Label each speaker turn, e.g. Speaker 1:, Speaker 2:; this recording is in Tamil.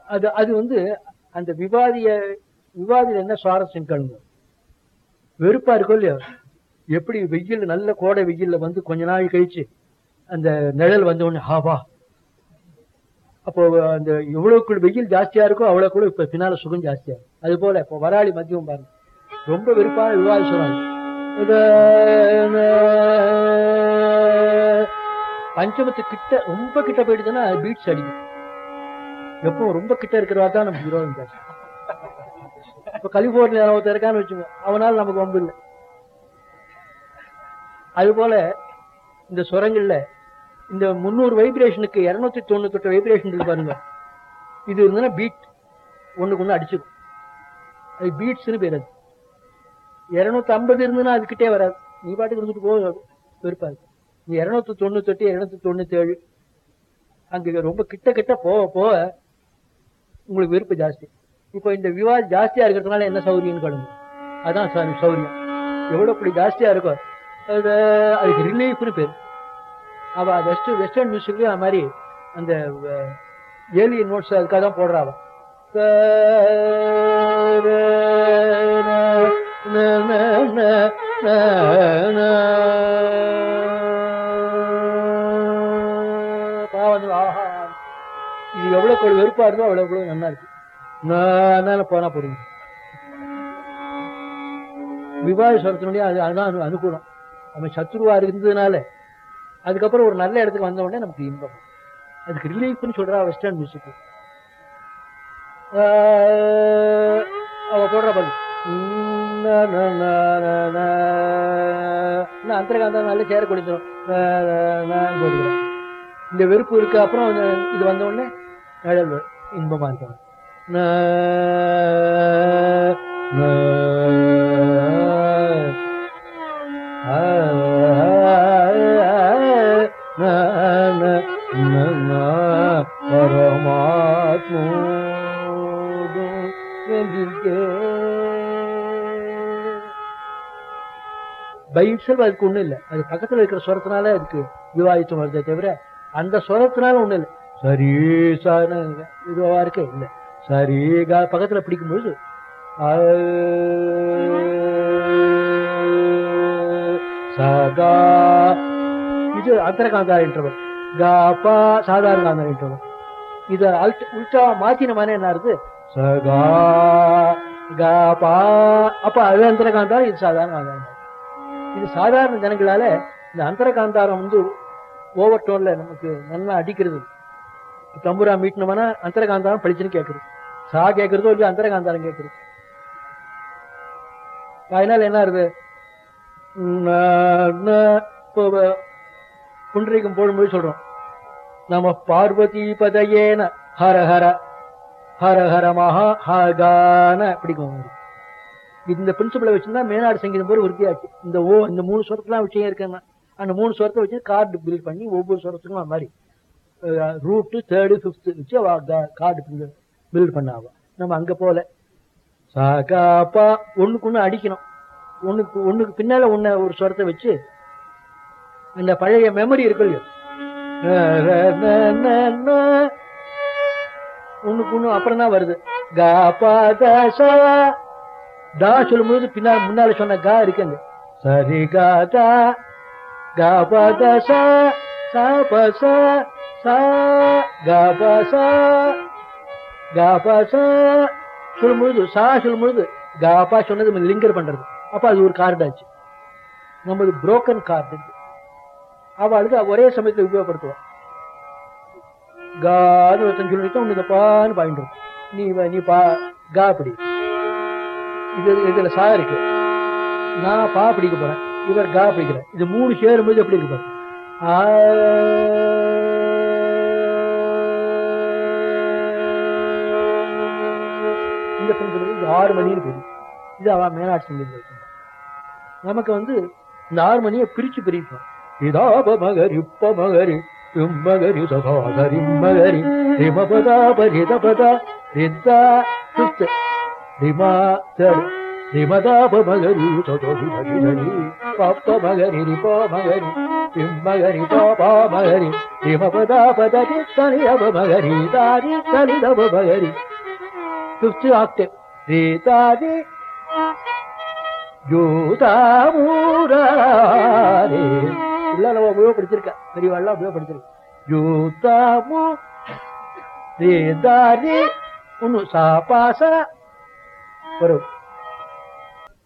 Speaker 1: அது அது வந்து அந்த விவாதிய விவாதியில என்ன சுவாரஸ்யம் கேளுங்க வெறுப்பா இருக்கும் இல்லையா எப்படி வெயில் நல்ல கோடை வெயில்ல வந்து கொஞ்ச நாள் கழிச்சு அந்த நிழல் வந்த உடனே ஹாவா அப்போ அந்த எவ்வளவுக்குள் வெயில் ஜாஸ்தியா இருக்கோ அவ்வளவுக்குள்ள இப்ப பின்னால சுகம் ஜாஸ்தியா இருக்கும் அது போல இப்போ வராளி மதியம் பாருங்க ரொம்ப வெறுப்பான விவாதம் சொன்னாங்க பஞ்சமத்து கிட்ட ரொம்ப கிட்ட போயிடுச்சுன்னா பீட்ஸ் அடிக்கும் எப்போ ரொம்ப கிட்ட இருக்கிறவா தான் நமக்கு விரோதம் பேசும் இப்ப கலிபோர்னியா ஒருத்தர் இருக்கான்னு வச்சுக்கோ அவனால நமக்கு வம்பு இல்லை அது போல இந்த சுரங்கள்ல இந்த முந்நூறு வைப்ரேஷனுக்கு இருநூத்தி தொண்ணூத்தெட்டு வைப்ரேஷன் இருக்கு பாருங்க இது இருந்ததுன்னா பீட் ஒண்ணுக்கு ஒண்ணு அடிச்சுக்கும் அது பீட்ஸ்னு பேர் அது இருநூத்தி ஐம்பது இருந்ததுன்னா அதுக்கிட்டே வராது நீ பாட்டுக்கு இருந்துட்டு போக வெறுப்பாது நீ இருநூத்தி தொண்ணூத்தெட்டு இருநூத்தி தொண்ணூத்தி ஏழு அங்க ரொம்ப கிட்ட கிட்ட போக போக உங்களுக்கு வெறுப்பு ஜாஸ்தி இப்போ இந்த விவாதம் ஜாஸ்தியா இருக்கிறதுனால என்ன சௌரியம்னு கடுங்க அதான் சௌ- சௌரியம் எவ்வளவு இப்படி ஜாஸ்தியா இருக்கோ அது அதுக்கு ரிலீஃப்னு பேர் அவ வெஸ்ட் வெஸ்டர்ன் மியூசிக்லயும் அது மாதிரி அந்த ஏலிய நோட்ஸ் அதுக்காக தான் போடுறா அவ பாவம் ஆஹா இது எவ்வளவு வெறுப்பா இருக்கோ அவ்வளவு எவ்வளவு நல்லா இருக்கு நான் போனா போடுங்க விவாத சொல்றதுனுடைய அது அதுதான் அனு- அனுகூலம் அவன் சத்ருவா இருந்ததுனால அதுக்கப்புறம் ஒரு நல்ல இடத்துக்கு வந்த உடனே நமக்கு இன்பம் அதுக்கு ரிலீஃப்னு சொல்றா வெஸ்டர்ன் மியூசிக் அவ போடுற பாரு அந்தரகாந்தம் நல்ல சேர கொடுத்துரும் போடுகிறேன் இந்த வெறுப்பு இருக்கு அப்புறம் அந்த- இது வந்த உடனே நிழல் வரும். இன்பமா இருக்கும் பை இட்செல்ஃப் அதுக்கு ஒண்ணும் இல்லை அது பக்கத்துல இருக்கிற சுரத்தினால அதுக்கு விவாதித்தம் வருதே தவிர அந்த சுரத்தினால ஒண்ணும் இல்லை சரி சார் இதுவா இருக்க இல்லை சரி கா பக்கத்துல பிடிக்கும்போது ஆ, சகா இது அந்தரகாந்தார இன்டர்வல் கா பா சாதாரண காந்தார இன்டர்வல் இத அல்ட் உல்டா மாத்தினமான என்ன இருக்கு சகா கா பா அப்ப அது அந்தரகாந்தாரம் இது சாதாரண காந்தாரம் இது சாதாரண ஜனங்களால இந்த அந்தரகாந்தாரம் வந்து ஓவர் டோன்ல நமக்கு நல்லா அடிக்கிறது தம்புரா மீட்டினோம்னா அந்தரகாந்தாரம் படிச்சுன்னு கேட்கறது சா கேட்கறதோ இல்லையோ அந்தரகாந்தாரம் கேட்கறது அதனால என்ன இருக்கு ந- ந- இப்போ வ- புண்டரீகம் போடும்போது சொல்றோம் நம்ம பார்வதி பதையேன ஹர ஹர ஹர ஹர மகா ஹகான பிடிக்கும் இந்த பிரின்சிபலை வச்சிருந்தா மேனாடு சங்கீதம் போது விருத்தியாச்சு இந்த ஓ இந்த மூணு சுரத்துலாம் விஷயம் இருக்குன்னா அந்த மூணு சுரத்தை வச்சு கார்டு பில்ட் பண்ணி ஒவ்வொரு சுரத்துக்கும் அது மாதிரி ரூட்டு தேர்டு ஃபிஃப்த்து வச்சு அவ கார்டு பில்ட் பண்ண அவ நம்ம அங்க போல சாகாப்பா ஒண்ணுக்கு ஒண்ணு அடிக்கணும் ஒண்ணுக்கு ஒண்ணுக்கு பின்னால ஒண்ணு ஒரு சுரத்தை வச்சு அந்த பழைய மெமரி இருக்கு இல்லையோ ஒண்ணுக்கு ஒண்ணு அப்புறம் தான் வருது கா பா த சா டா சொல்லும்போது பின்னால் முன்னால சொன்ன கா இருக்குங்க சரி கா தா கா பா த சா சா ப சா சா கா பா சா கா பா சா சொல்லும்பொழுது சா சொல்லும்பொழுது கா பா சொன்னது நம்ம லிங்கர் பண்றது அப்ப அது ஒரு கார்டு ஆச்சு நம்மது புரோக்கன் கார்டு அவளுக்கு ஒரே சமயத்துல உபயோகப்படுத்துவோம் கான்னு ஒருத்தன் சொல்லிட்டு உனக்கு பான்னு பாயிண்ட் நீ வ- நீ பா கா படி இது இதுல சா இருக்கு நான் பா பிடிக்க போறேன் இவர் கா பிடிக்கிறேன் இது மூணு சேரும்போது எப்படி இருக்கு பாரு ஆ இந்த பிரின்சிபல் இது ஆறு மணின்னு பேரு இது அவ மேலாட்சி சங்கீதம் நமக்கு வந்து இந்த ஆறு மணியை பிரிச்சு பிரிப்போம் இதாப மகரி உப்ப மகரி மகரி சகோதரி மகரி ரிமபதா பரிதபதா ரித்தா ஃபிஃப்த் ரிமா தேர்ட் ரிமதாப மகரி சதோரி மகரி பப்ப மகரி ரிப மகரி பிம்மகரி பாபா மகரி ரிமபதா பதரி தனி அப மகரி தாரி தனி தப மகரி ஃபிஃப்த் ஆக்டேவ் ரே தாரி ஜூதாமூரே இல்ல நம்ம உபயோகப்படுத்திருக்க பெரியவாள்லாம் உபயோகப்படுத்திருக்க ஜூதாமு ரே தாரி ஒன்னு சாபாச வரும்